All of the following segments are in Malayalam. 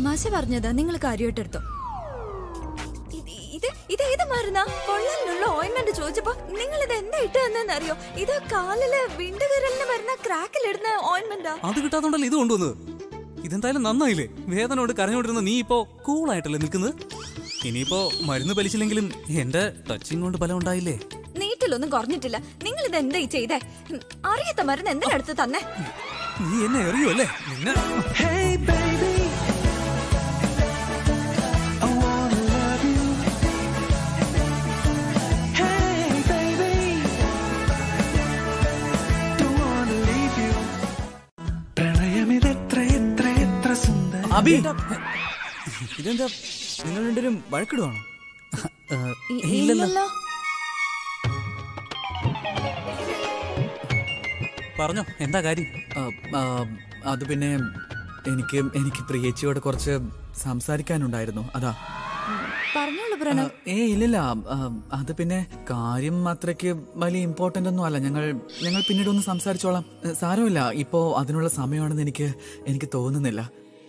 തമാശ പറഞ്ഞതാ നിങ്ങൾ കാര്യമായിട്ടെടുത്തോ ഇത് ഇത് ഇത് ഏത് മരുന്നാ പൊള്ളലിനുള്ള ഓയിന്റ്മെന്റ് ചോദിച്ചപ്പോ നിങ്ങൾ ഇത് എന്താ ഇട്ട് തന്നെന്നറിയോ ഇത് കാലില് വിണ്ടുകരലിന് വരുന്ന ക്രാക്കിലിടുന്ന ഓയിന്റ്മെന്റാ അത് കിട്ടാത്തോണ്ടല്ലേ ഇത് കൊണ്ടുവന്നത് ഇതെന്തായാലും നന്നായില്ലേ വേദന കൊണ്ട് കരഞ്ഞോണ്ടിരുന്ന നീ ഇപ്പോ കൂളായിട്ടല്ലേ നിൽക്കുന്നത് ഇനിയിപ്പോ മരുന്ന് പലിച്ചില്ലെങ്കിലും എന്റെ ടച്ചിങ് കൊണ്ട് ഫലം ഉണ്ടായില്ലേ നീറ്റിലൊന്നും കുറഞ്ഞിട്ടില്ല നിങ്ങൾ ഇത് എന്താ ഈ ചെയ്തേ ഉം, അറിയാത്ത മരുന്ന് എന്തിനാ അടുത്ത് തന്നെ നീ എന്നെ അറിയുമല്ലേ നിന്നെ Hey baby, I wanna love you. Hey baby, don't wanna leave you. പ്രണയമിതെത്ര എത്ര എത്ര സുന്ദരം അബി ഇതെന്താ നിങ്ങൾ രണ്ടുപേരും വഴക്കിടുവാണോ ഇ- ഇല്ലല്ലോ ഇല്ലല്ലോ പറഞ്ഞോ എന്താ കാര്യം ആ, ആ, അത് പിന്നെ എനിക്ക് എനിക്ക് പ്രിയേച്ചിയോട് കുറച്ച് സംസാരിക്കാനുണ്ടായിരുന്നു അതാ പറഞ്ഞോളൂ ആ, പ്രണവ് ഏ ഇല്ലില്ല ആ, അത് പിന്നെ കാര്യം അത്രയ്ക്ക് വലിയ ഇമ്പോർട്ടന്റ് ഒന്നും അല്ല ഞങ്ങൾ ഞങ്ങൾ പിന്നീട് ഒന്ന് സംസാരിച്ചോളാം ഏ, സാരമില്ല ഇപ്പോ അതിനുള്ള സമയമാണെന്ന് എനിക്ക് എനിക്ക് തോന്നുന്നില്ല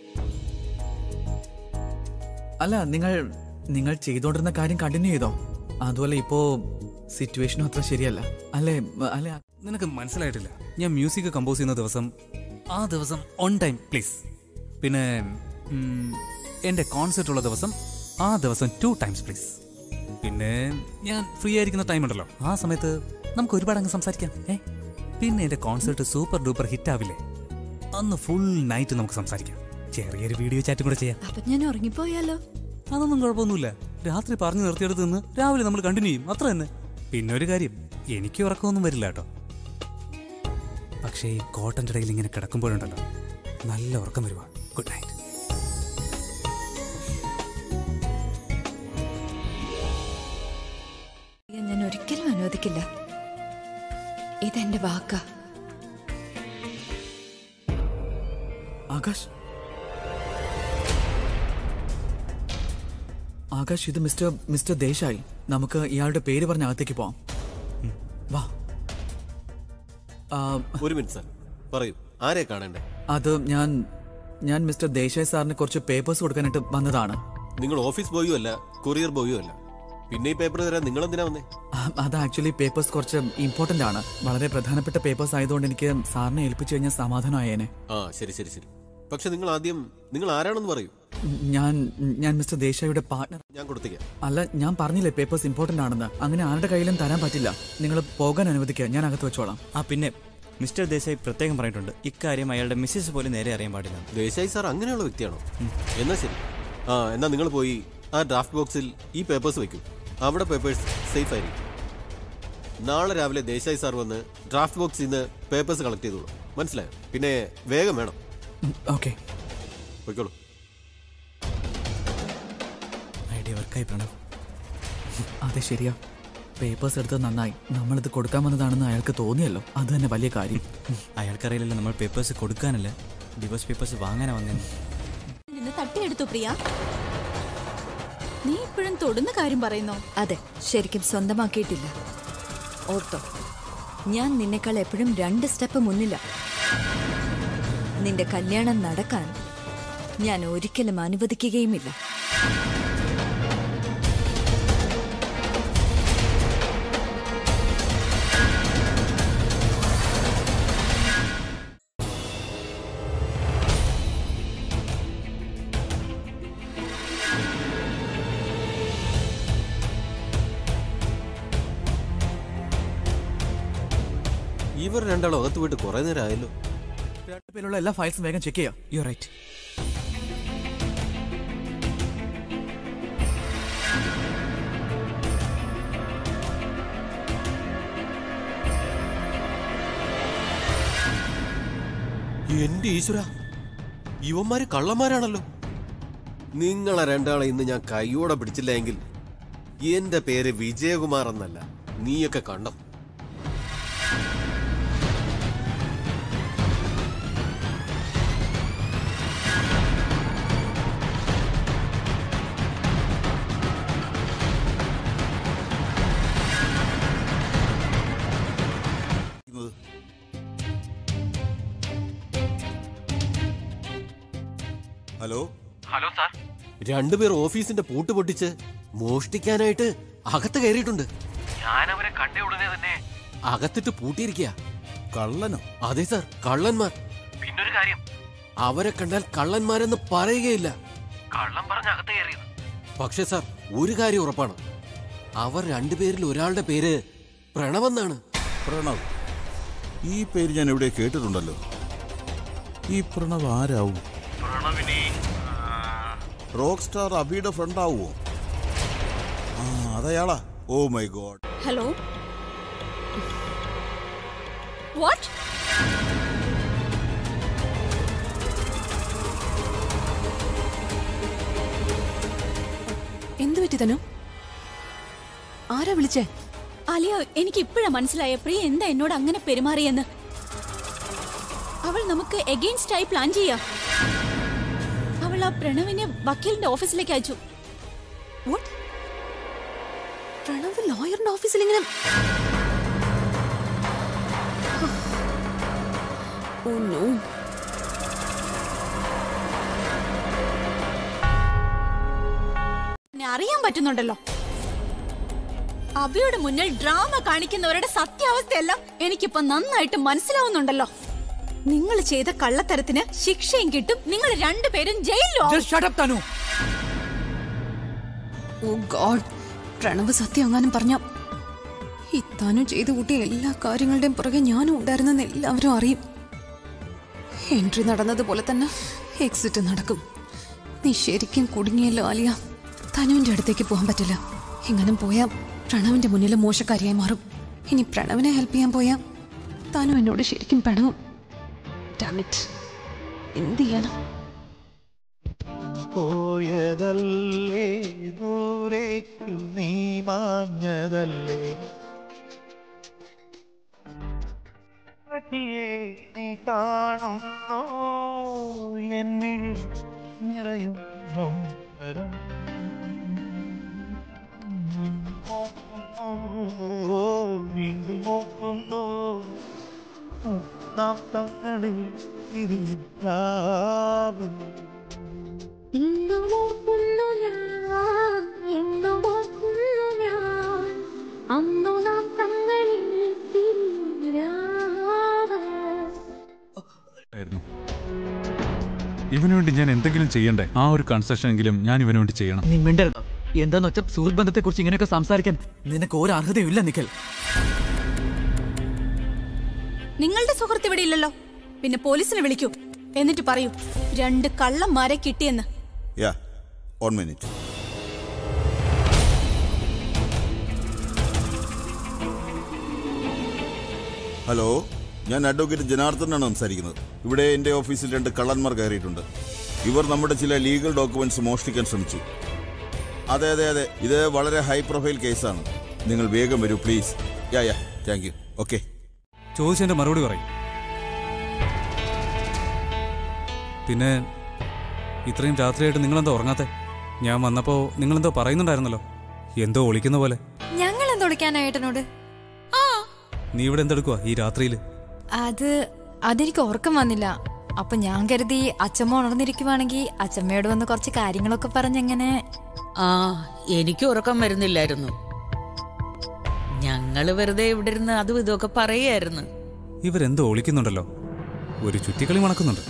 അല്ല നിങ്ങൾ നിങ്ങൾ ചെയ്തോണ്ടിരുന്ന കാര്യം കണ്ടിന്യൂ ചെയ്തോ അതുപോലെ ഇപ്പോ സിറ്റുവേഷനും അത്ര ശരിയല്ല അല്ലേ അല്ലെ നിനക്ക് മനസ്സിലായിട്ടില്ല ഞാൻ മ്യൂസിക് കമ്പോസ് ചെയ്യുന്ന ദിവസം ആ ദിവസം ഓൺ ടൈം പ്ലീസ് പിന്നെ ഉം, എന്റെ കോൺസെർട്ട് ഉള്ള ദിവസം ആ ദിവസം ടു ടൈംസ് പ്ലീസ് പിന്നെ ഞാൻ ഫ്രീ ആയിരിക്കുന്ന ടൈം ഉണ്ടല്ലോ ആ സമയത്ത് നമുക്ക് ഒരുപാട് അങ്ങ് സംസാരിക്കാം ഏ പിന്നെ എന്റെ കോൺസെർട്ട് സൂപ്പർ ഡൂപ്പർ ഹിറ്റ് ആവില്ലേ അന്ന് ഫുൾ നൈറ്റ് നമുക്ക് സംസാരിക്കാം ചെറിയൊരു വീഡിയോ ചാറ്റും കൂടെ ചെയ്യാം അപ്പൊ ഞാൻ ഉറങ്ങിപ്പോയാലോ അതൊന്നും കുഴപ്പമൊന്നുമില്ല രാത്രി പറഞ്ഞു നിർത്തിയെടുത്ത് നിന്ന് രാവിലെ നമ്മൾ കണ്ടിന്യൂ ചെയ്യും അത്ര തന്നെ പിന്നെ ഒരു കാര്യം എനിക്ക് ഉറക്കമൊന്നും വരില്ല കേട്ടോ പക്ഷേ ഈ കോട്ടന്റെ ഇടയിൽ ഇങ്ങനെ കിടക്കുമ്പോഴുണ്ടല്ലോ നല്ല ഉറക്കം വരുവാ ഗുഡ് നൈറ്റ് ഇത് ഞാൻ ഒരിക്കലും അനുവദിക്കില്ല ഇതെന്റെ വാക്കാ ആകാശ് ആകാശ് ഇത് മിസ്റ്റർ മിസ്റ്റർ ദേശായി നമുക്ക് ഇയാളുടെ പേര് പറഞ്ഞ് അകത്തേക്ക് പോവാം ഉം, വാ ആ, ഒരു മിനിറ്റ് സാർ പറയൂ ആരെ കാണണ്ടേ അത് ഞാൻ ഞാൻ മിസ്റ്റർ ദേശായി സാറിന് കുറച്ച് പേപ്പേഴ്സ് കൊടുക്കാനായിട്ട് വന്നതാണ് നിങ്ങൾ ഓഫീസ് ബോയും അല്ല കൊറിയർ ബോയും അല്ല പിന്നെ ഈ പേപ്പർ തരാൻ നിങ്ങൾ എന്തിനാ വന്നേ ആ, അത് ആക്ച്വലി പേപ്പേഴ്സ് കുറച്ച് ഇമ്പോർട്ടന്റ് ആണ് വളരെ പ്രധാനപ്പെട്ട പേപ്പേഴ്സ് ആയതുകൊണ്ട് എനിക്ക് സാറിനെ ഏൽപ്പിച്ചു കഴിഞ്ഞാൽ സമാധാനമായേനെ ആ ശരി ശരി ശരി പക്ഷെ നിങ്ങൾ ആദ്യം നിങ്ങൾ ആരാണെന്ന് പറയൂ ഞാൻ ഞാൻ മിസ്റ്റർ ദേശായിയുടെ പാർട്ട്ണർ ഞാൻ കൊടുത്തേക്കാം അല്ല ഞാൻ പറഞ്ഞില്ലേ പേപ്പേഴ്സ് ഇമ്പോർട്ടന്റ് ആണെന്ന് അങ്ങനെ ആരുടെ കയ്യിലും തരാൻ പറ്റില്ല നിങ്ങൾ പോകാൻ അനുവദിക്കുക ഞാൻ അകത്ത് വെച്ചോളാം ആ പിന്നെ മിസ്റ്റർ ദേശായി പ്രത്യേകം പറഞ്ഞിട്ടുണ്ട് ഇക്കാര്യം അയാളുടെ മിസ്സസ് പോലും നേരെ അറിയാൻ പാടില്ല ദേശായി സാർ അങ്ങനെയുള്ള വ്യക്തിയാണോ എന്നാ ശരി ആ എന്നാ നിങ്ങൾ പോയി ആ ഡ്രാഫ്റ്റ് ബോക്സിൽ ഈ പേപ്പേഴ്സ് വെക്കൂ അവിടെ പേപ്പേഴ്സ് സേഫ് ആയിരിക്കും നാളെ രാവിലെ ദേശായി സാർ വന്ന് ഡ്രാഫ്റ്റ് ബോക്സിൽ നിന്ന് പേപ്പേഴ്സ് കളക്ട് ചെയ്തോളൂ മനസ്സിലായോ പിന്നെ വേഗം വേണം ഓക്കെ പോയിക്കോളൂ ഐഡിയ വർക്കായി പ്രണവ് അതെ ശരിയാ പേപ്പേഴ്സ് എടുത്തത് നന്നായി നമ്മളിത് കൊടുക്കാൻ വന്നതാണെന്ന് അയാൾക്ക് തോന്നിയല്ലോ അത് തന്നെ വലിയ കാര്യം അയാൾക്കറിയില്ലല്ലോ നമ്മൾ പേപ്പേഴ്സ് കൊടുക്കാനല്ല ഡിവോഴ്സ് പേപ്പേഴ്സ് വാങ്ങാനാ വന്നേന്ന് നിന്ന് തട്ടിയെടുത്തു പ്രിയ നീ ഇപ്പോഴും തൊടുന്ന കാര്യം പറയുന്നോ അതെ ശരിക്കും സ്വന്തമാക്കിയിട്ടില്ല ഓർത്തോ ഞാൻ നിന്നെക്കാൾ എപ്പോഴും രണ്ട് സ്റ്റെപ്പ് മുന്നില്ല നിന്റെ കല്യാണം നടക്കാൻ ഞാൻ ഒരിക്കലും അനുവദിക്കുകയുമില്ല ഇവർ രണ്ടാളും അകത്ത് പോയിട്ട് കുറെ നേരം ആയല്ലോ രണ്ട് പേരുള്ള എല്ലാ ഫയൽസും വേഗം ചെക്ക് ചെയ്യാം യു റൈറ്റ് എന്റെ ഈശ്വര ഇവന്മാര് കള്ളന്മാരാണല്ലോ നിങ്ങളെ രണ്ടാളെ ഇന്ന് ഞാൻ കൈയോടെ പിടിച്ചില്ല എങ്കിൽ എന്റെ പേര് വിജയകുമാർ എന്നല്ല നീയൊക്കെ കണ്ടോ ഹലോ ഹലോ സാർ രണ്ടുപേർ ഓഫീസിന്റെ പൂട്ട് പൊട്ടിച്ച് മോഷ്ടിക്കാനായിട്ട് അകത്ത് കയറിയിട്ടുണ്ട് ഞാൻ അവരെ കണ്ട ഉടനെ തന്നെ അകത്തിട്ട് പൂട്ടിയിരിക്കുക കള്ളനോ അതെ സാർ കള്ളന്മാർ പിന്നൊരു കാര്യം അവരെ കണ്ടാൽ കള്ളന്മാരെന്ന് പറയുകയില്ല കള്ളം പറഞ്ഞ് അകത്ത് കയറിയത് പക്ഷേ സാർ ഒരു കാര്യം ഉറപ്പാണ് അവർ രണ്ടുപേരിൽ ഒരാളുടെ പേര് പ്രണവെന്നാണ് പ്രണവ് ഈ പേര് ഞാൻ എവിടെ കേട്ടിട്ടുണ്ടല്ലോ ഈ പ്രണവ് ആരാവും പ്രണവിനെ റോക്ക് സ്റ്റാർ അബിയുടെ ഫ്രണ്ട് ആവുമോ ആ അതയാളാ oh my god hello what എന്തു പറ്റി തനു ആരാ വിളിച്ചേ അലിയ എനിക്ക് ഇപ്പോഴാ മനസ്സിലായ പ്രിയ എന്താ എന്നോട് അങ്ങനെ പെരുമാറിയെന്ന് അവൾ നമുക്ക് എഗെയിൻസ്റ്റ് ആയി പ്ലാൻ ചെയ്യാം അവൾ ആ പ്രണവിനെ വക്കീലിന്റെ ഓഫീസിലേക്ക് അയച്ചു വാട്ട് പ്രണവ് ലോയറിന്റെ ഓഫീസിൽ ഇങ്ങനെ ഓ നോ എന്നെ അറിയാൻ പറ്റുന്നുണ്ടല്ലോ അബിയുടെ മുന്നിൽ ഡ്രാമ കാണിക്കുന്നവരുടെ സത്യാവസ്ഥയെല്ലാം എനിക്കിപ്പോ നന്നായിട്ട് മനസ്സിലാവുന്നുണ്ടല്ലോ നിങ്ങൾ ചെയ്ത കള്ളത്തരത്തിന് ശിക്ഷയും കിട്ടും നിങ്ങൾ രണ്ടുപേരും ജയിലിലും ആവും. Just shut up, Tanu oh god Pranav സത്യം എങ്ങാനും പറഞ്ഞ ഈ തനു ചെയ്തു കൂട്ടിയ എല്ലാ കാര്യങ്ങളുടെയും പുറകെ ഞാനും ഉണ്ടായിരുന്നെന്ന് എല്ലാവരും അറിയും എൻട്രി നടന്നതുപോലെ തന്നെ എക്സിറ്റ് നടക്കും നീ ശരിക്കും കുടുങ്ങിയല്ലോ ആലിയ തനുവിന്റെ അടുത്തേക്ക് പോകാൻ പറ്റില്ല എങ്ങനെ പോയാ പ്രണവിന്റെ മുന്നിൽ മോശക്കാരിയായി മാറും ഇനി പ്രണവിനെ ഹെൽപ്പ് ചെയ്യാൻ പോയാ തനു എന്നോട് ശരിക്കും പിണവും Damn it. എന്ത് ചെയ്യണം പോയതല്ലേ ദൂരേക്കു നീ മാഞ്ഞതല്ലേ പതിയെ നീ കാണുന്നു എന്നിൽ നിറയുന്നു വരം. ഓ, വീണ്ടും നോക്കുന്നു നാം തങ്ങളിൽ ഇതിരാവും ആയിരുന്നു ഇവന് വേണ്ടി ഞാൻ എന്തെങ്കിലും ചെയ്യണ്ടേ ആ ഒരു കൺസെഷൻ എങ്കിലും ഞാൻ ഇവന് വേണ്ടി ചെയ്യണം നീ മിണ്ടരുത് എന്താന്ന് വെച്ചാൽ സുഹൃത്ത് ബന്ധത്തെ കുറിച്ച് ഇങ്ങനെയൊക്കെ സംസാരിക്കാൻ നിനക്ക് ഒരു അർഹതയും ഇല്ല നിഖിൽ നിങ്ങളുടെ സുഹൃത്ത് ഇവിടെ ഇല്ലല്ലോ പിന്നെ പോലീസിനെ വിളിക്കൂ എന്നിട്ട് പറയൂ രണ്ട് കള്ളന്മാരെ കിട്ടിയെന്ന് യാ വൺ മിനിറ്റ് ഹലോ ഞാൻ അഡ്വക്കേറ്റ് ജനാർദ്ദനാണ് സംസാരിക്കുന്നത് ഇവിടെ എൻ്റെ ഓഫീസിൽ രണ്ട് കള്ളന്മാർ കയറിയിട്ടുണ്ട് ഇവർ നമ്മുടെ ചില ലീഗൽ ഡോക്യുമെന്റ്സ് മോഷ്ടിക്കാൻ ശ്രമിച്ചു അതെ അതെ അതെ ഇത് വളരെ ഹൈ പ്രൊഫൈൽ കേസാണ് നിങ്ങൾ വേഗം വരൂ please yeah yeah thank you okay ചോദിച്ചതിന്റെ മറുപടി പറയും പിന്നെ ഇത്രയും രാത്രിയായിട്ട് നിങ്ങളെന്തോ ഉറങ്ങാത്തെ ഞാൻ വന്നപ്പോ നിങ്ങളെന്തോ പറയുന്നുണ്ടായിരുന്നല്ലോ എന്തോ ഒളിക്കുന്ന പോലെ ഞങ്ങൾ എന്തൊളിക്കാനാ ഏട്ടനോട് നീ ഇവിടെ എന്തെടുക്കുക ഈ രാത്രിയിൽ അത് അതെനിക്ക് ഓർക്കം വന്നില്ല അപ്പൊ ഞാൻ കരുതി അച്ഛമ്മ ഉണർന്നിരിക്കുവാണെങ്കിൽ അച്ഛമ്മയോട് വന്ന് കുറച്ച് കാര്യങ്ങളൊക്കെ പറഞ്ഞെങ്ങനെ ആ എനിക്ക് ഉറക്കം വരുന്നില്ലായിരുന്നു ഞങ്ങള് വെറുതെ ഇവിടെ ഇരുന്ന് അതും ഇതൊക്കെ പറയായിരുന്നു ഇവരെന്തോ ഒളിക്കുന്നുണ്ടല്ലോ ഒരു ചുറ്റിക്കളി മണക്കുന്നുണ്ട്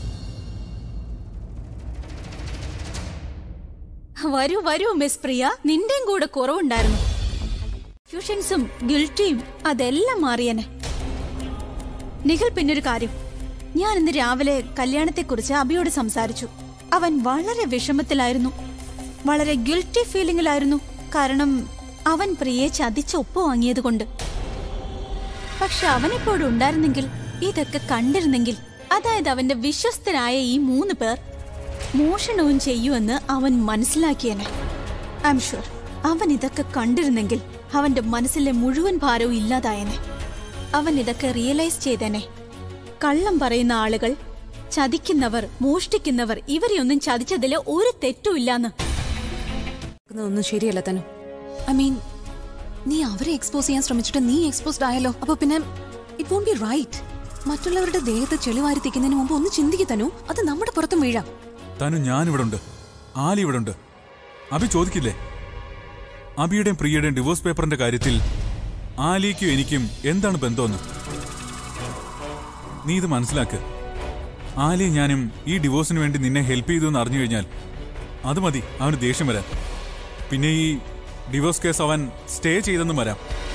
വരൂ വരൂ മിസ് പ്രിയ നിന്റെയും കൂടെ കുറവുണ്ടായിരുന്നു ഫ്യൂഷൻസും ഗിൽറ്റിയും അതെല്ലാം മാറിയനെ നിഖിൽ പിന്നൊരു കാര്യം ഞാൻ ഇന്ന് രാവിലെ കല്യാണത്തെക്കുറിച്ച് അബിയോട് സംസാരിച്ചു അവൻ വളരെ വിഷമത്തിലായിരുന്നു വളരെ ഗിൽറ്റി ഫീലിംഗിലായിരുന്നു കാരണം അവൻ പ്രിയെ ചതിച്ച് ഒപ്പ് വാങ്ങിയത് കൊണ്ട് പക്ഷെ അവനെപ്പോഴും ഉണ്ടായിരുന്നെങ്കിൽ ഇതൊക്കെ കണ്ടിരുന്നെങ്കിൽ അതായത് അവന്റെ വിശ്വസ്തരായ ഈ മൂന്ന് പേർ മോഷണവും ചെയ്യുമെന്ന് അവൻ മനസ്സിലാക്കിയനെ ഐ എം ഷുവർ അവൻ ഇതൊക്കെ കണ്ടിരുന്നെങ്കിൽ അവന്റെ മനസ്സിലെ മുഴുവൻ ഭാരവും ഇല്ലാതായനെ അവൻ ഇതൊക്കെ റിയലൈസ് ചെയ്തേനെ കള്ളം പറയുന്ന ആളുകൾ ചതിക്കുന്നവർ മോഷ്ടിക്കുന്നവർ ഇവരെയൊന്നും ചതിച്ചതിൽ ഒരു തെറ്റും ഇല്ലാന്ന് ഒന്നും ശരിയല്ല തനു ഐ മീൻ നീ അവരെ എക്സ്പോസ് ചെയ്യാൻ ശ്രമിച്ചിട്ട് നീ എക്സ്പോസ്ഡ് ആയല്ലോ അപ്പൊ പിന്നെ ഇറ്റ് വോണ്ട് ബി റൈറ്റ് മറ്റുള്ളവരുടെ ദേഹത്ത് ചെളിവാരി തിക്കുന്നതിന് മുമ്പ് ഒന്ന് ചിന്തിക്കു തനു അത് നമ്മുടെ പുറത്തും വീഴാം തനു ഞാനിവിടെ ഉണ്ട് ആലി ഇവിടെ ഉണ്ട് അഭി ചോദിക്കില്ലേ അബിയുടെയും പ്രിയയുടെയും ഡിവോഴ്സ് പേപ്പറിന്റെ കാര്യത്തിൽ ആലിക്കും എനിക്കും എന്താണ് ബന്ധമെന്ന് നീ ഇത് മനസ്സിലാക്ക് ആലി ഞാനും ഈ ഡിവോഴ്സിന് വേണ്ടി നിന്നെ ഹെൽപ്പ് ചെയ്തു എന്ന് അറിഞ്ഞു കഴിഞ്ഞാൽ അത് മതി അവന് ദേഷ്യം വരാൻ പിന്നെ ഈ ഡിവോഴ്സ് കേസ് അവൻ സ്റ്റേ ചെയ്തെന്നും വരാം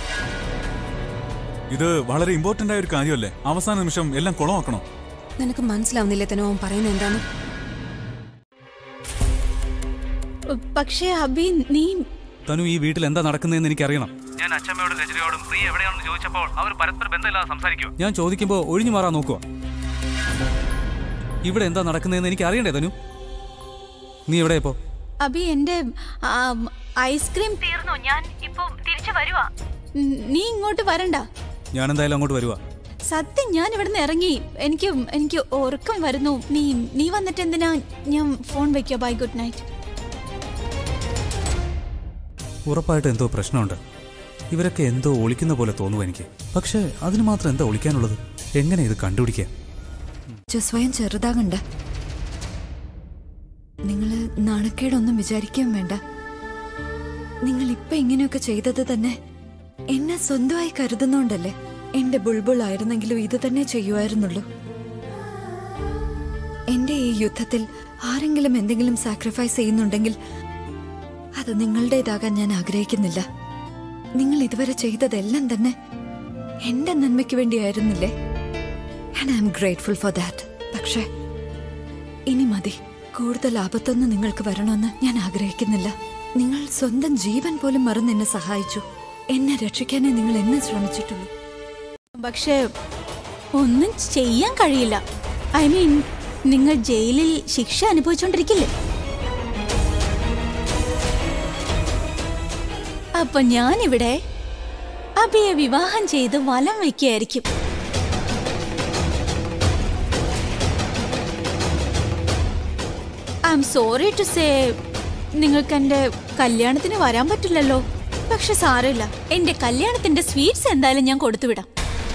ഇത് വളരെ ഇമ്പോർട്ടന്റ് ആയ ഒരു കാര്യമല്ലേ അവസാന നിമിഷം എല്ലാം കുളമാക്കണോ നിനക്ക് മനസ്സിലാവുന്നില്ലേ തനോ അവൻ പറയുന്നത് എന്താണ് പക്ഷേ അബി നീ തനു ഈ വീട്ടിൽ എന്താ നടക്കുന്നതെന്ന് എനിക്കറിയണം ഞാൻ അച്ഛമ്മയോടും രജനിയോടും പ്രിയ എവിടെയാണെന്ന് ചോദിച്ചപ്പോൾ അവർ പരസ്പര ബന്ധമില്ലാതെ സംസാരിക്കുക ഞാൻ ചോദിക്കുമ്പോൾ ഒഴിഞ്ഞു മാറാൻ നോക്കുക ഇവിടെ എന്താ നടക്കുന്നതെന്ന് എനിക്ക് അറിയണ്ടേ തനു നീ എവിടെ ഇപ്പോ അബി എന്റെ ആം, ഐസ്ക്രീം തീർന്നു ഞാൻ ഇപ്പൊ തിരിച്ചു വരുവാ നീ ഇങ്ങോട്ട് വരണ്ട ഞാൻ എന്തായാലും അങ്ങോട്ട് വരുവാ സത്യം ഞാൻ ഇവിടുന്ന് ഇറങ്ങി എനിക്ക് എനിക്ക് ഉറക്കം വരുന്നു നീ നീ വന്നിട്ട് എന്തിനാ ഞാൻ ഫോൺ വെക്കുക ബൈ ഗുഡ് നൈറ്റ് ഉറപ്പായിട്ട് എന്തോ പ്രശ്നമുണ്ട് ഇവരൊക്കെ എന്തോ ഒളിക്കുന്ന പോലെ തോന്നുന്നു എനിക്ക് പക്ഷേ അതിന് മാത്രം എന്താ ഒളിക്കാനുള്ളത് എങ്ങനെ ഇത് കണ്ടുപിടിക്കുക ചെ- സ്വയം ചെറുതാകണ്ട നിങ്ങള് നാണക്കേടൊന്നും വിചാരിക്കുകയും വേണ്ട നിങ്ങൾ ഇപ്പൊ ഇങ്ങനെയൊക്കെ ചെയ്തത് തന്നെ എന്നെ സ്വന്തമായി കരുതുന്നോണ്ടല്ലേ എന്റെ ബുൾബുൾ ആയിരുന്നെങ്കിലും ഇത് തന്നെ ചെയ്യുമായിരുന്നുള്ളൂ എന്റെ ഈ യുദ്ധത്തിൽ ആരെങ്കിലും എന്തെങ്കിലും സാക്രിഫൈസ് ചെയ്യുന്നുണ്ടെങ്കിൽ അത് നിങ്ങളുടേതാകാൻ ഞാൻ ആഗ്രഹിക്കുന്നില്ല നിങ്ങൾ ഇതുവരെ ചെയ്തതെല്ലാം തന്നെ എന്റെ നന്മയ്ക്ക് വേണ്ടിയായിരുന്നില്ലേ and I'm grateful for that പക്ഷേ ഇനി മതി കൂടുതൽ ആപത്തൊന്നും നിങ്ങൾക്ക് വരണമെന്ന് ഞാൻ ആഗ്രഹിക്കുന്നില്ല നിങ്ങൾ സ്വന്തം ജീവൻ പോലും മറന്ന് എന്നെ സഹായിച്ചു എന്നെ രക്ഷിക്കാനേ നിങ്ങൾ എന്നെ ശ്രമിച്ചിട്ടുള്ളൂ പക്ഷേ ഒന്നും ചെയ്യാൻ കഴിയില്ല ഐ മീൻ നിങ്ങൾ ജയിലിൽ ശിക്ഷ അനുഭവിച്ചോണ്ടിരിക്കില്ലേ അപ്പൊ ഞാനിവിടെ അബിയെ വിവാഹം ചെയ്ത് വലം വയ്ക്കുകയായിരിക്കും I'm sorry to say നിങ്ങൾക്ക് എന്റെ കല്യാണത്തിന് വരാൻ പറ്റില്ലല്ലോ പക്ഷെ സാരമില്ല എന്റെ കല്യാണത്തിന്റെ സ്വീറ്റ്സ് എന്തായാലും ഞാൻ കൊടുത്തുവിടാം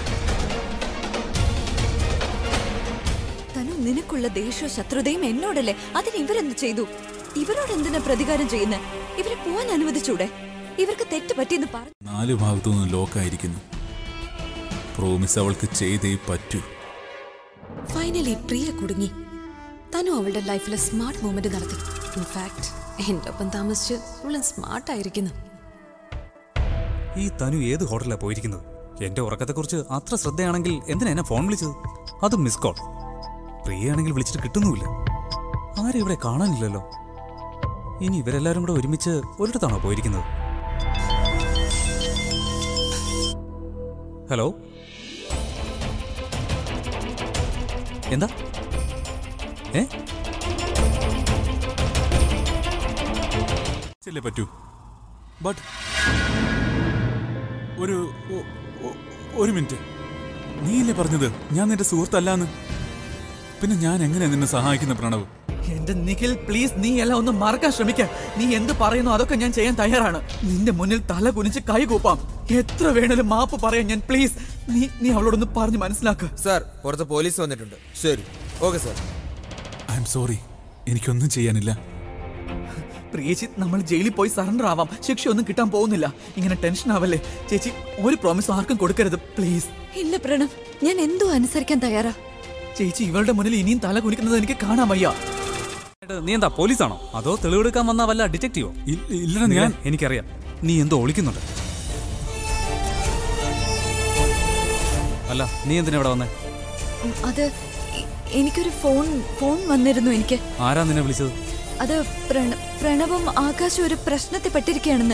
തനു നിനക്കുള്ള ദേഷ്യവും ശത്രുതയും എന്നോടല്ലേ അതിന് ഇവരെന്ത് ചെയ്തു ഇവരോട് എന്തിനാ പ്രതികാരം ചെയ്യുന്നത് ഇവരെ പോവാൻ അനുവദിച്ചൂടെ ഇവർക്ക് തെറ്റ് പറ്റിയെന്ന് പറഞ്ഞു നാല് ഭാഗത്തുനിന്നും ലോക്കായിരിക്കുന്നു പ്രോമിസ് അവൾക്ക് ചെയ്തേ പറ്റൂ ഫൈനലി പ്രിയ കുടുങ്ങി തനു അവളുടെ ലൈഫിലെ സ്മാർട്ട് മൂവ്മെന്റ് നടത്തി ഇൻഫാക്ട് എൻ്റെ ഒപ്പം താമസിച്ച് അവളും സ്മാർട്ട് ആയിരിക്കുന്നു ഈ തനു ഏത് ഹോട്ടലിലാ പോയിരിക്കുന്നത് എന്റെ ഉറക്കത്തെക്കുറിച്ച് അത്ര ശ്രദ്ധയാണെങ്കിൽ എന്തിനാ എന്നെ ഫോൺ വിളിച്ചത് അതും മിസ് കോൾ പ്രിയയാണെങ്കിൽ വിളിച്ചിട്ട് കിട്ടുന്നുമില്ല ആരും ഇവിടെ കാണാനില്ലല്ലോ ഇനി ഇവരെല്ലാരും കൂടെ ഒരുമിച്ച് ഒരിടത്താണോ പോയിരിക്കുന്നത് ഹലോ എന്താ ഏ ചെല്ലേ പറ്റൂ ബട്ട് ഒരു ഒ- ഒ- ഒരു മിനിറ്റ് നീയല്ലേ പറഞ്ഞത് ഞാൻ നിന്റെ സുഹൃത്തല്ലാന്ന് പിന്നെ ഞാൻ എങ്ങനെ നിന്നെ സഹായിക്കുന്ന പ്രണവ് എന്റെ നിഖിൽ പ്ലീസ് നീ എല്ലാം ഒന്ന് മറക്കാൻ ശ്രമിക്ക നീ എന്ത് പറയുന്നു അതൊക്കെ ഞാൻ ചെയ്യാൻ തയ്യാറാണ് നിന്റെ മുന്നിൽ തല കുനിച്ച് കൈ കൂപ്പാം എത്ര വേണേലും മാപ്പ് പറയാൻ ഞാൻ പ്ലീസ് നീ നീ അവളോടൊന്ന് പറഞ്ഞ് മനസ്സിലാക്ക സാർ പുറത്ത് പോലീസ് വന്നിട്ടുണ്ട് ശരി okay sir I'm sorry എനിക്കൊന്നും ചെയ്യാനില്ല പ്രിയച്ചി നമ്മൾ ജയിലിൽ പോയി സറണ്ടർ ആവാം ശിക്ഷയൊന്നും കിട്ടാൻ പോകുന്നില്ല ഇങ്ങനെ ടെൻഷൻ ആവല്ലേ ചേച്ചി ഒരു പ്രോമിസ് ആർക്കും കൊടുക്കരുത് പ്ലീസ് ഇല്ല പ്രണവ് ഞാൻ എന്തോ അനുസരിക്കാൻ തയ്യാറാ ചേച്ചി ഇവളുടെ മുന്നിൽ ഇനിയും തല കുനിക്കുന്നത് എനിക്ക് കാണാൻ വയ്യ നീ എന്താ പോലീസാണോ അതോ തെളിവെടുക്കാൻ വന്ന വല്ല ഡിറ്റക്റ്റീവോ ഇല്ലടാ ഞാൻ എനിക്കറിയാം നീ എന്തോ ഒളിക്കുന്നുണ്ട് അല്ല നീ എന്തിനാ ഇവിടെ വന്നേ ഉം, അത് എ- എനിക്കൊരു ഫോൺ ഫോൺ വന്നിരുന്നു എനിക്ക് ആരാ നിന്നെ വിളിച്ചത് അത് പ്രണ- പ്രണവും ആകാശം ഒരു പ്രശ്നത്തിൽ പെട്ടിരിക്കുകയാണെന്ന്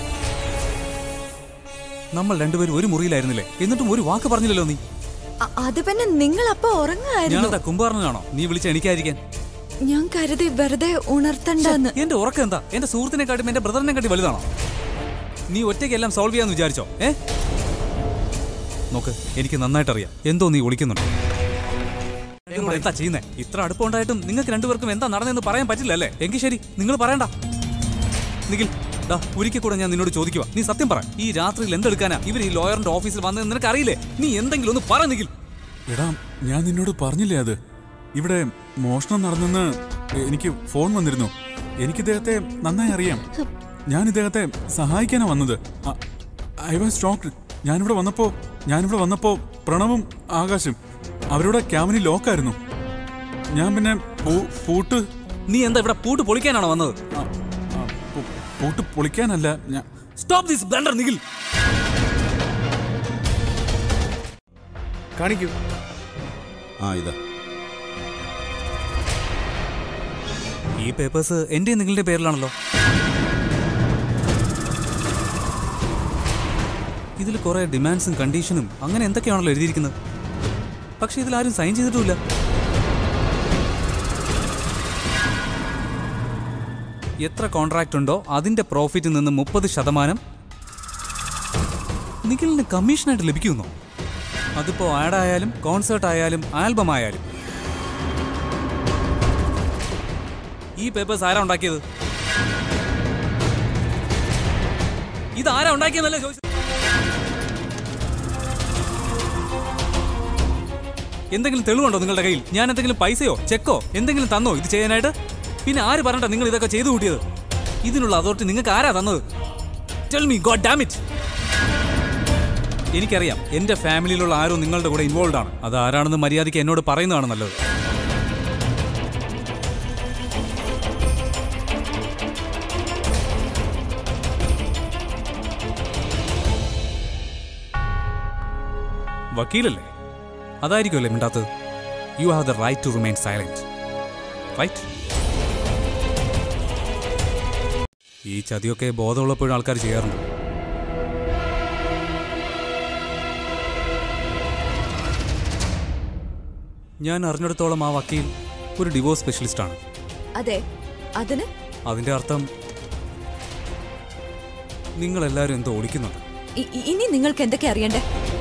നമ്മൾ രണ്ടുപേരും ഒരു മുറിയിലായിരുന്നില്ലേ എന്നിട്ടും ഒരു വാക്ക് പറഞ്ഞില്ലല്ലോ നീ അ- അത് പിന്നെ നിങ്ങൾ അപ്പൊ ഉറങ്ങായിരുന്നു ഞാനെന്താ കുംഭാറിനാണോ നീ വിളിച്ച് എണിക്കാതിരിക്കാൻ ഞാൻ കരുതി വെറുതെ ഉണർത്തണ്ടെന്ന് എന്റെ ഉറക്കം എന്താ എന്റെ സുഹൃത്തിനെക്കാട്ടും എന്റെ ബ്രദറിനെ കാട്ടി വലുതാണോ നീ ഒറ്റയ്ക്ക് എല്ലാം സോൾവ് ചെയ്യാന്ന് വിചാരിച്ചോ ഏ നോക്ക് എനിക്ക് നന്നായിട്ട് അറിയാം എന്തോ നീ ഒളിക്കുന്നുണ്ട് നിങ്ങൾ എന്താ ചെയ്യുന്നേ ഇത്ര അടുപ്പമുണ്ടായിട്ടും നിങ്ങൾക്ക് രണ്ടുപേർക്കും എന്താ നടന്നെന്ന് പറയാൻ പറ്റില്ല അല്ലേ എങ്കിൽ ശരി നിങ്ങൾ പറയണ്ട നിഖിൽ ഡാ ഒരിക്കൽ കൂടെ ഞാൻ നിന്നോട് ചോദിക്കുക നീ സത്യം പറ ഈ രാത്രിയിൽ എന്തെടുക്കാനാ ഇവർ ഈ ലോയറിന്റെ ഓഫീസിൽ വന്നത് നിനക്ക് അറിയില്ലേ നീ എന്തെങ്കിലും ഒന്ന് പറ നിഖിൽ എടാ ഞാൻ നിന്നോട് പറഞ്ഞില്ലേ അത് ഇവിടെ മോഷണം നടന്നെന്ന് എനിക്ക് ഫോൺ വന്നിരുന്നു എനിക്ക് ഇദ്ദേഹത്തെ നന്നായി അറിയാം ഞാൻ ഇദ്ദേഹത്തെ സഹായിക്കാനാ വന്നത് ഐ വാസ് ഷോക്ഡ് ഞാനിവിടെ വന്നപ്പോ ഞാനിവിടെ വന്നപ്പോ പ്രണവും ആകാശും അവരുടെ ക്യാബിനി ലോക്കായിരുന്നു ഞാൻ പിന്നെ പൂ- പൂട്ട് നീ എന്താ ഇവിടെ പൂട്ട് പൊളിക്കാനാണോ വന്നത് പൂട്ട് പൊളിക്കാനല്ല ഞാൻ സ്റ്റോപ്പ് ദിസ് ബ്ലണ്ടർ നിഖിൽ കാണിക്കൂ ആ ഇതാ ഈ പേപ്പേഴ്സ് എന്റെ നിങ്ങളുടെ പേരിലാണല്ലോ ഇതിൽ കുറെ ഡിമാൻഡ്സും കണ്ടീഷനും അങ്ങനെ എന്തൊക്കെയാണല്ലോ എഴുതിയിരിക്കുന്നത് പക്ഷെ ഇതിൽ ആരും സൈൻ ചെയ്തിട്ടുമില്ല എത്ര കോൺട്രാക്ട് ഉണ്ടോ അതിന്റെ പ്രോഫിറ്റിൽ നിന്ന് മുപ്പത് ശതമാനം നിഖിലിന് കമ്മീഷനായിട്ട് ലഭിക്കുന്നു അതിപ്പോ ആഡ് ആയാലും കോൺസേർട്ട് ആയാലും ആൽബം ആയാലും ഈ പേപ്പേഴ്സ് ആരാ ഉണ്ടാക്കിയത് ഇത് ആരാ ഉണ്ടാക്കിയെന്നല്ലേ ചോദിച്ചത് എന്തെങ്കിലും തെളിവുണ്ടോ നിങ്ങളുടെ കയ്യിൽ ഞാൻ എന്തെങ്കിലും പൈസയോ ചെക്കോ എന്തെങ്കിലും തന്നോ ഇത് ചെയ്യാനായിട്ട് പിന്നെ ആര് പറഞ്ഞിട്ടാ നിങ്ങൾ ഇതൊക്കെ ചെയ്തു കൂട്ടിയത് ഇതിനുള്ള അതോറിറ്റി നിങ്ങൾക്ക് ആരാ തന്നത് tell me god damn it എനിക്കറിയാം എന്റെ ഫാമിലിയിലുള്ള ആരോ നിങ്ങളുടെ കൂടെ ഇൻവോൾവ് ആണ് അത് ആരാണെന്ന് മര്യാദയ്ക്ക് എന്നോട് പറയുന്നതാണ് നല്ലത് വക്കീലല്ലേ അതായിരിക്കുമല്ലേ മിണ്ടാത്തത് you have the right to remain silent right ഈ ചതിയൊക്കെ ബോധമുള്ളപ്പോഴും ആൾക്കാർ ചെയ്യാറുണ്ട് ഞാൻ അറിഞ്ഞിടത്തോളം ആ വക്കീൽ ഒരു ഡിവോഴ്സ് സ്പെഷ്യലിസ്റ്റ് ആണ് അതെ അതിന് അതിന്റെ അർത്ഥം നിങ്ങളെല്ലാവരും എന്തോ ഒളിക്കുന്നുണ്ട് ഇ- ഇ- ഇനി നിങ്ങൾക്ക് എന്തൊക്കെ അറിയണ്ടേ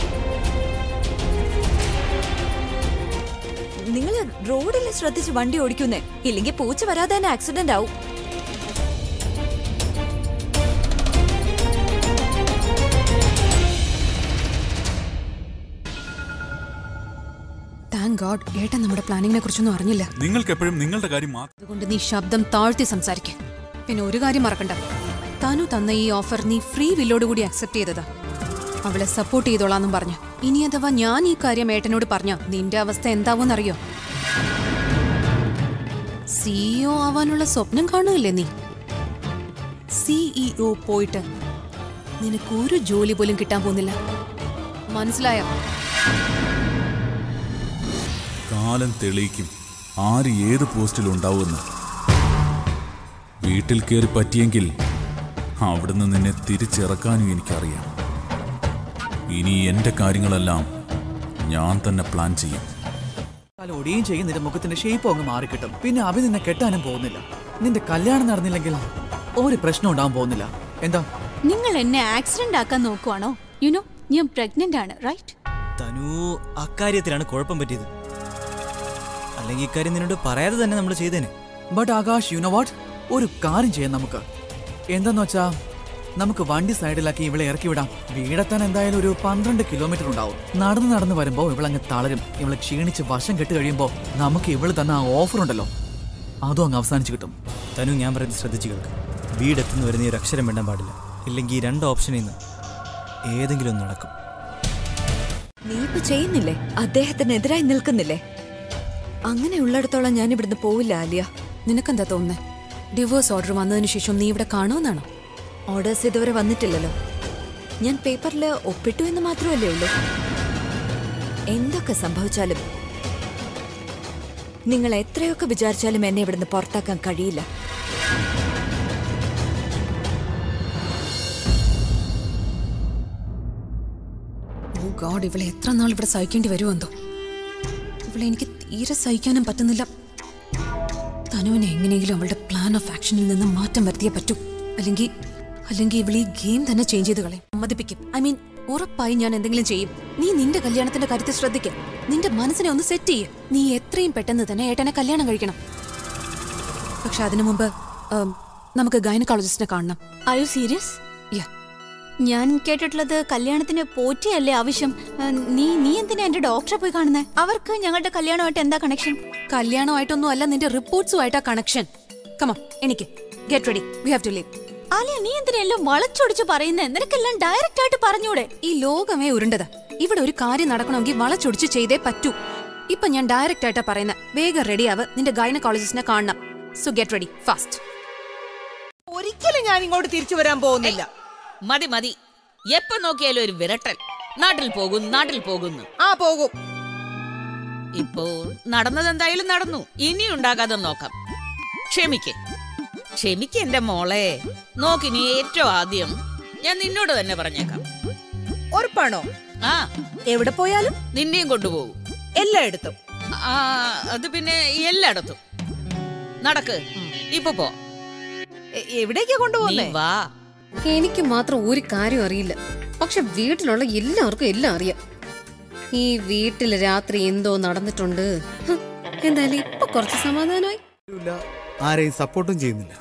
നിങ്ങൾ റോഡിൽ ശ്രദ്ധിച്ച് വണ്ടി ഓടിക്കുന്നേ ഇല്ലെങ്കിൽ പൂച്ച വരാതെ തന്നെ ആക്സിഡന്റ് ആവും താങ്ക് ഗോഡ് ഏട്ടൻ നമ്മുടെ പ്ലാനിങ്ങിനെ കുറിച്ചൊന്നും അറിഞ്ഞില്ല നിങ്ങൾക്ക് എപ്പോഴും നിങ്ങളുടെ കാര്യം മാത്രം അതുകൊണ്ട് നീ ശബ്ദം താഴ്ത്തി സംസാരിക്ക പിന്നെ ഒരു കാര്യം മറക്കണ്ട താനു തന്ന ഈ ഓഫർ നീ ഫ്രീ വില്ലോട് കൂടി അക്സെപ്റ്റ് ചെയ്തതാ അവളെ സപ്പോർട്ട് ചെയ്തോളാന്നും പറഞ്ഞു ഇനി അഥവാ ഞാൻ ഈ കാര്യം ഏട്ടനോട് പറഞ്ഞ നിന്റെ അവസ്ഥ എന്താവോന്നറിയോ സിഇഒ ആവാനുള്ള സ്വപ്നം കാണുകയല്ലേ നീ സിഇഒ പോയിട്ട് നിനക്ക് ഒരു ജോലി പോലും കിട്ടാൻ പോകുന്നില്ല മനസ്സിലായോ കാലം തെളിയിക്കും ആര് ഏത് പോസ്റ്റിൽ ഉണ്ടാവുമെന്ന് വീട്ടിൽ കയറി പറ്റിയെങ്കിൽ അവിടുന്ന് നിന്നെ തിരിച്ചിറക്കാനും എനിക്കറിയാം ഇനി എന്റെ കാര്യങ്ങളെല്ലാം ഞാൻ തന്നെ പ്ലാൻ ചെയ്യും കാലം ഒടിയും ചെയ്യും നിന്റെ മുഖത്തിന്റെ ഷേപ്പ് അങ്ങ് മാറിക്കിട്ടും പിന്നെ അഭി നിന്നെ കെട്ടാനും പോകുന്നില്ല നിന്റെ കല്യാണം നടന്നില്ലെങ്കിൽ ഒരു പ്രശ്നം ഉണ്ടാവാൻ പോകുന്നില്ല എന്താ നിങ്ങൾ എന്നെ ആക്സിഡന്റ് ആക്കാൻ നോക്കുവാണോ യുനോ ഞാൻ പ്രഗ്നന്റ് ആണ് റൈറ്റ് തനു അക്കാര്യത്തിലാണ് കുഴപ്പം പറ്റിയത് അല്ലെങ്കിൽ ഇക്കാര്യം നിന്നോട് പറയാതെ തന്നെ നമ്മൾ ചെയ്തേനെ but Akash you know what ഒരു കാര്യം ചെയ്യാം നമുക്ക് എന്താന്ന് വെച്ചാ നമുക്ക് വണ്ടി സൈഡിലാക്കി ഇവളെ ഇറക്കി വിടാം വീടെത്താൻ എന്തായാലും ഒരു പന്ത്രണ്ട് കിലോമീറ്റർ ഉണ്ടാവും നടന്ന് നടന്ന് വരുമ്പോ ഇവളങ്ങ് തളരും ഇവളെ ക്ഷീണിച്ച് വശം കെട്ട് കഴിയുമ്പോ നമുക്ക് ഇവള് തന്ന ആ ഓഫർ ഉണ്ടല്ലോ അതും അങ്ങ് അവസാനിച്ച് കിട്ടും തനു ഞാൻ പറയുന്നത് ശ്രദ്ധിച്ചു കേൾക്ക് വീടെത്തുന്നവരെ നീ ഒരു അക്ഷരം വേണ്ടാൻ പാടില്ല ഇല്ലെങ്കിൽ ഈ രണ്ട് ഓപ്ഷനിൽ നിന്ന് ഏതെങ്കിലും ഒന്ന് നടക്കും നീ ഇപ്പൊ ചെയ്യുന്നില്ലേ അദ്ദേഹത്തിനെതിരായി നിൽക്കുന്നില്ലേ അങ്ങനെ ഉള്ളിടത്തോളം ഞാൻ ഇവിടുന്ന് പോവില്ല ആലിയ നിനക്കെന്താ തോന്നുന്നേ ഡിവോഴ്സ് ഓർഡർ വന്നതിന് ശേഷം നീ ഇവിടെ കാണുമെന്നാണോ ഓർഡേഴ്സ് ഇതുവരെ വന്നിട്ടില്ലല്ലോ ഞാൻ പേപ്പറിൽ ഒപ്പിട്ടു എന്ന് മാത്രമല്ലേ ഉള്ളൂ എന്തൊക്കെ സംഭവിച്ചാലും നിങ്ങൾ എത്രയൊക്കെ വിചാരിച്ചാലും എന്നെ ഇവിടുന്ന് പുറത്താക്കാൻ കഴിയില്ല ഓ ഗോഡ് ഇവളെ എത്ര നാൾ ഇവിടെ സഹിക്കേണ്ടി വരുമെന്തോ ഇവളെ എനിക്ക് തീരെ സഹിക്കാനും പറ്റുന്നില്ല തനുവിനെ എങ്ങനെയെങ്കിലും അവളുടെ പ്ലാൻ ഓഫ് ആക്ഷനിൽ നിന്ന് മാറ്റം വരുത്തിയേ പറ്റൂ അല്ലെങ്കിൽ അല്ലെങ്കിൽ ഇവൾ ഈ ഗെയിം തന്നെ ചേഞ്ച് ചെയ്ത് കളയും സമ്മതിപ്പിക്കും ഐ മീൻ ഉറപ്പായി ഞാൻ എന്തെങ്കിലും ചെയ്യും നീ നിന്റെ കല്യാണത്തിന്റെ കാര്യത്തിൽ ശ്രദ്ധിക്ക നിന്റെ മനസ്സിനെ ഒന്ന് സെറ്റ് ചെയ്യും നീ എത്രയും പെട്ടെന്ന് തന്നെ ഏട്ടനെ കല്യാണം കഴിക്കണം പക്ഷെ അതിനു മുമ്പ് ഉം, നമുക്ക് ഗൈനക്കോളജിസ്റ്റിനെ കാണണം ഐ യു സീരിയസ് യാ ഞാൻ കേട്ടിട്ടുള്ളത് കല്യാണത്തിന് പോറ്റിയല്ലേ ആവശ്യം ആ, നീ നീ എന്തിനാ എന്റെ ഡോക്ടറെ പോയി കാണുന്നേ അവർക്ക് ഞങ്ങളുടെ കല്യാണമായിട്ട് എന്താ കണക്ഷൻ കല്യാണമായിട്ടൊന്നും അല്ല നിന്റെ റിപ്പോർട്ട്സുമായിട്ടാ കണക്ഷൻ കമോ എനിക്ക് get ready we have to leave Aliya നീ എന്തിനാ എല്ലാം വളച്ചൊടിച്ച് പറയുന്നേ നിനക്കെല്ലാം ഡയറക്റ്റ് ആയിട്ട് പറഞ്ഞൂടെ ഈ ലോകമേ ഉരുണ്ടത് ഇവിടെ ഒരു കാര്യം നടക്കണമെങ്കിൽ വളച്ചൊടിച്ച് ചെയ്തേ പറ്റൂ ഇപ്പൊ ഞാൻ ഡയറക്റ്റ് ആയിട്ടാ പറയുന്നത് വേഗം റെഡി ആവ് നിന്റെ ഗൈനക്കോളജിസ്റ്റിനെ കാണണം സോ ഗെറ്റ് റെഡി ഫാസ്റ്റ് ഒരിക്കലും ഞാൻ ഇങ്ങോട്ട് തിരിച്ചു വരാൻ പോകുന്നില്ല മതി മതി എപ്പോ നോക്കിയാലും ഒരു വിരട്ടൽ നാട്ടിൽ പോകും നാട്ടിൽ പോകുന്നു ആ പോകും ഇപ്പോ നടന്നത് എന്തായാലും നടന്നു ഇനി ഉണ്ടാകാതെ നോക്കാം ക്ഷമിക്ക് ക്ഷമിക്ക് എന്റെ മോളെ നോക്കിനി ഏറ്റവും ആദ്യം ഞാൻ നിന്നോട് തന്നെ പറഞ്ഞേക്കാം ഉറപ്പാണോ ആ എവിടെ പോയാലും നിന്നെയും കൊണ്ടുപോകും എല്ലായിടത്തും ആ അത് പിന്നെ എല്ലായിടത്തും നടക്ക് ഇപ്പൊ പോ എ- എവിടേക്കാ നീ കൊണ്ടുപോകുന്നേ വാ എനിക്ക് മാത്രം ഒരു കാര്യം അറിയില്ല പക്ഷെ വീട്ടിലുള്ള എല്ലാവർക്കും എല്ലാം അറിയാം ഈ വീട്ടിൽ രാത്രി എന്തോ നടന്നിട്ടുണ്ട് ഹ്, എന്തായാലും ഇപ്പൊ കുറച്ച് സമാധാനമായി ഇല്ല ആരെയും സപ്പോർട്ടും ചെയ്യുന്നില്ല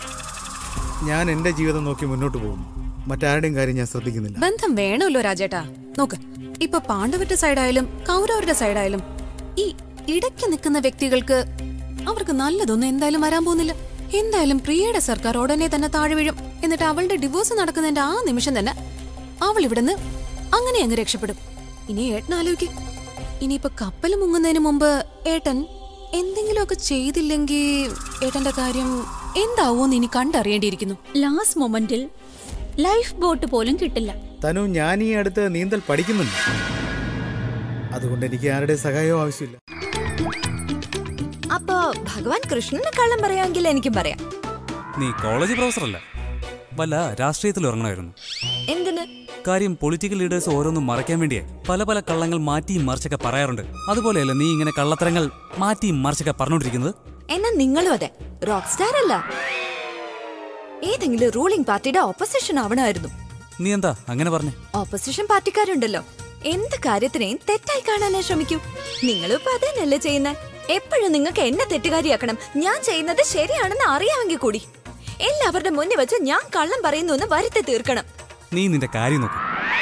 ഞാൻ എൻ്റെ ജീവിതം നോക്കി മുന്നോട്ട് പോകുന്നു മറ്റാരുടെയും കാര്യം ഞാൻ ശ്രദ്ധിക്കുന്നില്ല ബന്ധം വേണമല്ലോ രാജേട്ടാ നോക്ക് ഇപ്പൊ പാണ്ഡവരുടെ സൈഡായാലും കൗരവരുടെ സൈഡായാലും ഈ ഇടയ്ക്ക് നിൽക്കുന്ന വ്യക്തികൾക്ക് അവർക്ക് നല്ലതൊന്നും എന്തായാലും വരാൻ പോകുന്നില്ല എന്തായാലും പ്രിയയുടെ സർക്കാർ ഉടനെ തന്നെ താഴെ വീഴും എന്നിട്ട് അവളുടെ ഡിവോഴ്സ് നടക്കുന്നതിന്റെ ആ നിമിഷം തന്നെ അവൾ ഇവിടുന്ന് അങ്ങനെ അങ്ങ് രക്ഷപ്പെടും ഇനി ഏട്ടൻ ആലോചിക്കും ഇനിയിപ്പൊ കപ്പൽ മുങ്ങുന്നതിന് മുമ്പ് ഏട്ടൻ എന്തെങ്കിലുമൊക്കെ ചെയ്തില്ലെങ്കിൽ ഏട്ടന്റെ കാര്യം എന്താവൂന്ന് ഇനി കണ്ടറിയേണ്ടിയിരിക്കുന്നു ലാസ്റ്റ് മൊമെന്റിൽ ലൈഫ് ബോട്ട് പോലും കിട്ടില്ല തനു ഞാൻ ഈ അടുത്ത് നീന്തൽ പഠിക്കുന്നുണ്ട് അതുകൊണ്ട് എനിക്ക് ആരുടെ സഹായവും ആവശ്യമില്ല അപ്പൊ ഭഗവാൻ കൃഷ്ണന് കള്ളം പറയാമെങ്കിൽ എനിക്കും പറയാം നീ കോളേജ് പ്രൊഫസറല്ല വല്ല രാഷ്ട്രീയത്തിൽ ഇറങ്ങണമായിരുന്നു എന്തിന് കാര്യം പൊളിറ്റിക്കൽ ലീഡേഴ്സ് ഓരോന്നും മറയ്ക്കാൻ വേണ്ടിയേ പല പല കള്ളങ്ങൾ മാറ്റിയും മറിച്ചൊക്കെ പറയാറുണ്ട് അതുപോലെയല്ല നീ ഇങ്ങനെ കള്ളത്തരങ്ങൾ മാറ്റിയും മറിച്ചൊക്കെ പറഞ്ഞുകൊണ്ടിരിക്കുന്നത് എന്നാ നിങ്ങളും അതെ റോക്ക് സ്റ്റാർ അല്ല ഏതെങ്കിലും റൂളിംഗ് പാർട്ടിയുടെ ഓപ്പോസിഷൻ ആവണമായിരുന്നു നീ എന്താ അങ്ങനെ പറഞ്ഞേ ഓപ്പോസിഷൻ പാർട്ടിക്കാരുണ്ടല്ലോ എന്ത് കാര്യത്തിനെയും തെറ്റായി കാണാനേ ശ്രമിക്കൂ നിങ്ങളും ഇപ്പൊ അതന്നെയല്ലേ ചെയ്യുന്നത് എപ്പോഴും നിങ്ങൾക്ക് എന്നെ തെറ്റുകാരിയാക്കണം ഞാൻ ചെയ്യുന്നത് ശരിയാണെന്ന് അറിയാമെങ്കിൽ കൂടി എല്ലാവരുടെ മുന്നിൽ വെച്ച് ഞാൻ കള്ളം പറയുന്നു എന്ന് വരുത്തി തീർക്കണം നീ നിന്റെ കാര്യം നോക്ക്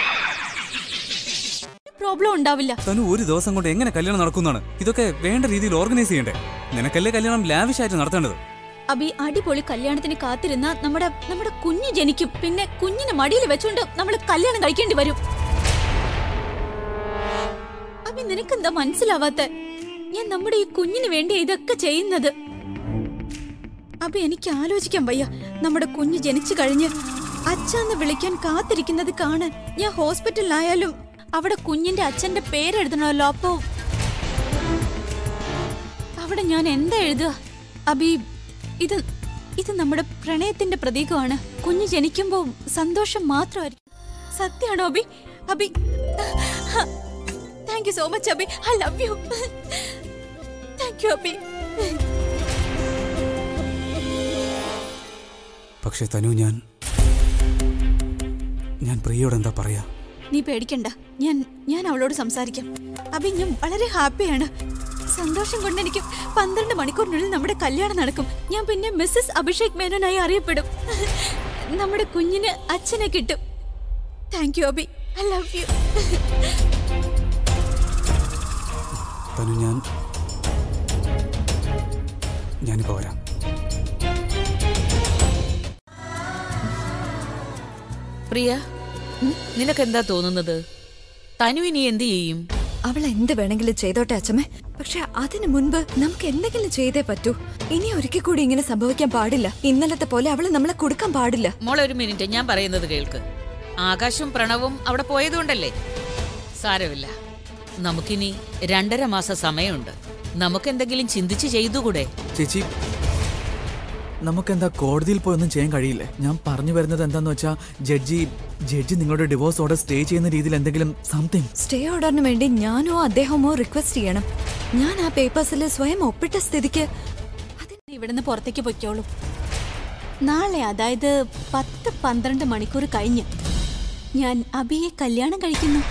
പ്രോബ്ലം ഉണ്ടാവില്ല തനു ഒരു ദിവസം കൊണ്ട് എങ്ങനെ കല്യാണം നടക്കുന്നതാണ് ഇതൊക്കെ വേണ്ട രീതിയിൽ ഓർഗനൈസ് ചെയ്യണ്ടേ നിനക്കല്ലേ കല്യാണം ലാവിഷായിട്ട് നടത്തേണ്ടത് അബി അടിപൊളി കല്യാണത്തിന് കാത്തിരുന്ന നമ്മുടെ നമ്മുടെ കുഞ്ഞ് ജനിക്കും പിന്നെ കുഞ്ഞിനെ മടിയിൽ വെച്ചോണ്ട് നമ്മൾ കല്യാണം കഴിക്കേണ്ടി വരും അബി നിനക്കെന്താ മനസ്സിലാവാത്ത ഞാൻ നമ്മുടെ ഈ കുഞ്ഞിന് വേണ്ടി ഇതൊക്കെ ചെയ്യുന്നത് അബി എനിക്ക് ആലോചിക്കാൻ വയ്യ നമ്മുടെ കുഞ്ഞ് ജനിച്ചു കഴിഞ്ഞ് അച്ഛന്ന് വിളിക്കാൻ കാത്തിരിക്കുന്നത് കാണാൻ ഞാൻ ഹോസ്പിറ്റലിലായാലും അവിടെ കുഞ്ഞിന്റെ അച്ഛന്റെ പേരെഴുതണമല്ലോ അപ്പോ അവിടെ ഞാൻ എന്താ എഴുതുക അബി ഇത് ഇത് നമ്മുടെ പ്രണയത്തിന്റെ പ്രതീകമാണ് കുഞ്ഞ് ജനിക്കുമ്പോ സന്തോഷം മാത്രമായിരിക്കും സത്യമാണോ Abi Abi thank you so much Abi I love you thank you Abi പക്ഷെ തനു ഞാൻ ഞാൻ പ്രിയോട് എന്താ പറയാ നീ പേടിക്കണ്ട ഞാൻ ഞാൻ അവളോട് സംസാരിക്കാം അബി ഞാൻ വളരെ ഹാപ്പിയാണ് സന്തോഷം കൊണ്ട് എനിക്ക് പന്ത്രണ്ട് മണിക്കൂറിനുള്ളിൽ നമ്മുടെ കല്യാണം നടക്കും ഞാൻ പിന്നെ മിസ്സസ് അഭിഷേക് മേനോനായി അറിയപ്പെടും നമ്മുടെ കുഞ്ഞിന് അച്ഛനെ കിട്ടും thank you Abi I love you Tanu ഞാൻ ഞാനിപ്പോ വരാം പ്രിയ നിനക്കെന്താ തോന്നുന്നത് തനു ഇനി എന്ത് ചെയ്യും അവൾ എന്ത് വേണമെങ്കിലും ചെയ്തോട്ടെ അച്ഛമ്മേ പക്ഷെ അതിനു മുൻപ് നമുക്ക് എന്തെങ്കിലും ചെയ്തേ പറ്റൂ ഇനി ഒരിക്കൽ കൂടി ഇങ്ങനെ സംഭവിക്കാൻ പാടില്ല ഇന്നലത്തെ പോലെ അവള് നമ്മളെ കൊടുക്കാൻ പാടില്ല മോളെ ഒരു മിനിറ്റ് ഞാൻ പറയുന്നത് കേൾക്ക് ആകാശവും പ്രണവും അവിടെ പോയതുകൊണ്ടല്ലേ സാരമില്ല നമുക്കിനി രണ്ടര മാസം സമയമുണ്ട് നമുക്കെന്തെങ്കിലും ചിന്തിച്ച് ചെയ്തുകൂടെ ചേച്ചി നമുക്കെന്താ കോടതിയിൽ പോയൊന്നും ചെയ്യാൻ കഴിയില്ലേ ഞാൻ പറഞ്ഞു വരുന്നത് എന്താന്ന് വെച്ചാ ജഡ്ജി ജഡ്ജി നിങ്ങളുടെ ഡിവോഴ്സ് ഓർഡർ സ്റ്റേ ചെയ്യുന്ന രീതിയിൽ എന്തെങ്കിലും സംതിങ് സ്റ്റേ ഓർഡറിന് വേണ്ടി ഞാനോ അദ്ദേഹമോ റിക്വസ്റ്റ് ചെയ്യണം ഞാൻ ആ പേപ്പേഴ്സിൽ സ്വയം ഒപ്പിട്ട സ്ഥിതിക്ക് ഇവിടുന്ന് പുറത്തേക്ക് പൊയ്ക്കോളൂ നാളെ അതായത് പത്ത് പന്ത്രണ്ട് മണിക്കൂർ കഴിഞ്ഞ് ഞാൻ അബിയെ കല്യാണം കഴിക്കുന്നു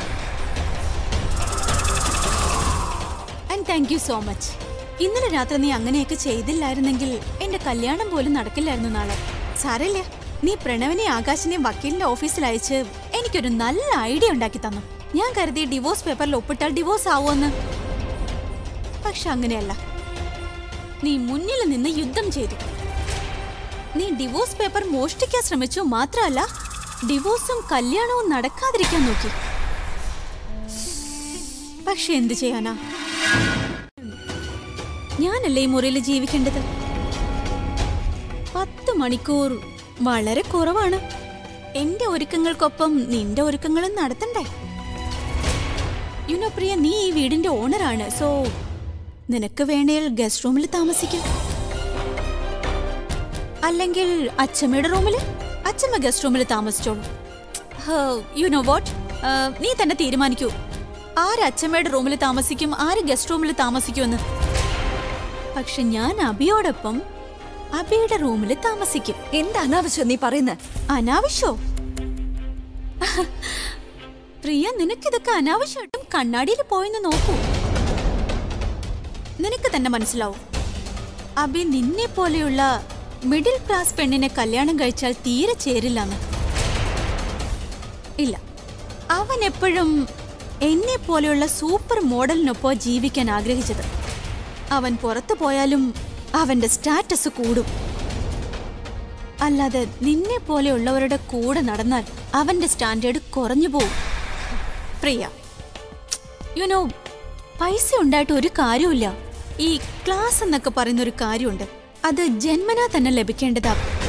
and thank you so much ഇന്നലെ രാത്രി നീ അങ്ങനെയൊക്കെ ചെയ്തില്ലായിരുന്നെങ്കിൽ എന്റെ കല്യാണം പോലും നടക്കില്ലായിരുന്നു നാളെ സാരല്ലേ നീ പ്രണവിനെ ആകാശിനെയും വക്കീലിന്റെ ഓഫീസിൽ അയച്ച് എനിക്കൊരു നല്ല ഐഡിയ ഉണ്ടാക്കി തന്നു ഞാൻ കരുതി ഡിവോഴ്സ് പേപ്പറിൽ ഒപ്പിട്ടാൽ ഡിവോഴ്സ് ആവുമെന്ന് പക്ഷെ അങ്ങനെയല്ല നീ മുന്നിൽ നിന്ന് യുദ്ധം ചെയ്തു നീ ഡിവോഴ്സ് പേപ്പർ മോഷ്ടിക്കാൻ ശ്രമിച്ചു മാത്രമല്ല ഡിവോഴ്സും കല്യാണവും നടക്കാതിരിക്കാൻ നോക്കി പക്ഷെ എന്ത് ചെയ്യാനാ ഞാനല്ലേ ഈ മുറിയിൽ ജീവിക്കേണ്ടത് പത്ത് മണിക്കൂർ വളരെ കുറവാണ് എന്റെ ഒരുക്കങ്ങൾക്കൊപ്പം നിന്റെ ഒരുക്കങ്ങളും നടത്തണ്ടേ യുനോ പ്രിയ നീ ഈ വീടിന്റെ ഓണറാണ് സോ നിനക്ക് വേണേൽ ഗസ്റ്റ് റൂമിൽ താമസിക്കാം അല്ലെങ്കിൽ അച്ഛമ്മയുടെ റൂമിൽ അച്ഛമ്മ ഗസ്റ്റ് റൂമിൽ താമസിച്ചോളൂ യു നോ വാട്ട് നീ തന്നെ തീരുമാനിക്കൂ ആര് അച്ഛമ്മയുടെ റൂമിൽ താമസിക്കും ആര് ഗസ്റ്റ് റൂമിൽ താമസിക്കുമെന്ന് പക്ഷെ ഞാൻ അബിയോടൊപ്പം അബിയുടെ റൂമിൽ താമസിക്കും എന്ത് അനാവശ്യം നീ പറയുന്നത് അനാവശ്യോ പ്രിയ നിനക്കിതൊക്കെ അനാവശ്യമായിട്ടും കണ്ണാടിയിൽ പോയെന്ന് നോക്കൂ നിനക്ക് തന്നെ മനസ്സിലാവും അബി നിന്നെ പോലെയുള്ള മിഡിൽ ക്ലാസ് പെണ്ണിനെ കല്യാണം കഴിച്ചാൽ തീരെ ചേരില്ലെന്ന് ഇല്ല അവൻ എപ്പോഴും എന്നെ പോലെയുള്ള സൂപ്പർ മോഡലിനൊപ്പം ജീവിക്കാൻ ആഗ്രഹിച്ചത് അവൻ പുറത്തു പോയാലും അവന്റെ സ്റ്റാറ്റസ് കൂടും അല്ലാതെ നിന്നെ പോലെയുള്ളവരുടെ കൂടെ നടന്നാൽ അവന്റെ സ്റ്റാൻഡേർഡ് കുറഞ്ഞു പോവും പ്രിയ യുനോ പൈസ ഉണ്ടായിട്ട് ഒരു കാര്യമില്ല ഈ ക്ലാസ് എന്നൊക്കെ പറയുന്ന ഒരു കാര്യമുണ്ട് അത് ജന്മനാ തന്നെ ലഭിക്കേണ്ടതാ